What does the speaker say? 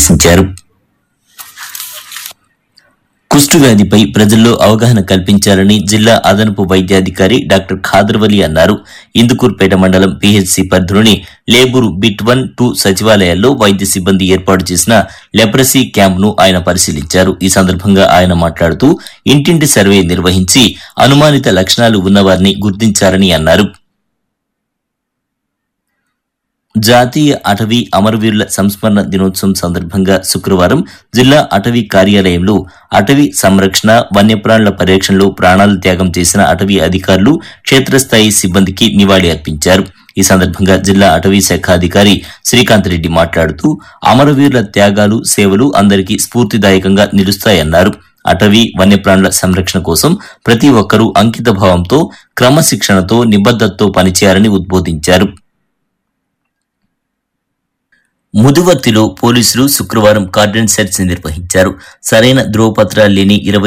ఆదేశించారు కుష్టు వ్యాధిపై ప్రజల్లో అవగాహన కల్పించాలని జిల్లా అదనపు వైద్యాధికారి డాక్టర్ ఖాదర్వలి అన్నారు ఇందుకూర్పేట మండలం పిహెచ్సి పరిధిలోని లేబూరు బిట్ వన్ టూ సచివాలయాల్లో వైద్య సిబ్బంది ఏర్పాటు చేసిన లెప్రసీ క్యాంప్ ను ఆయన పరిశీలించారు ఈ సందర్భంగా ఆయన మాట్లాడుతూ ఇంటింటి సర్వే నిర్వహించి అనుమానిత లక్షణాలు ఉన్నవారిని గుర్తించారని అన్నారు జాతీయ అటవీ అమరవీరుల సంస్మరణ దినోత్సవం సందర్భంగా శుక్రవారం జిల్లా అటవీ కార్యాలయంలో అటవీ సంరక్షణ వన్యప్రాణుల పరిరక్షణలో ప్రాణాలు త్యాగం చేసిన అటవీ అధికారులు క్షేత్రస్థాయి సిబ్బందికి నివాళి అర్పించారు ఈ సందర్భంగా జిల్లా అటవీ శాఖ అధికారి శ్రీకాంత్ రెడ్డి మాట్లాడుతూ అమరవీరుల త్యాగాలు సేవలు అందరికీ స్ఫూర్తిదాయకంగా నిలుస్తాయన్నారు అటవీ వన్యప్రాణుల సంరక్షణ కోసం ప్రతి ఒక్కరూ అంకిత భావంతో క్రమశిక్షణతో నిబద్ధతతో పనిచేయాలని ఉద్బోధించారు ముదువర్తిలో పోలీసులు శుక్రవారం కార్డన్ సెర్చ్ నిర్వహించారు సరైన ధ్రువపత్రాలు లేని ఇరవై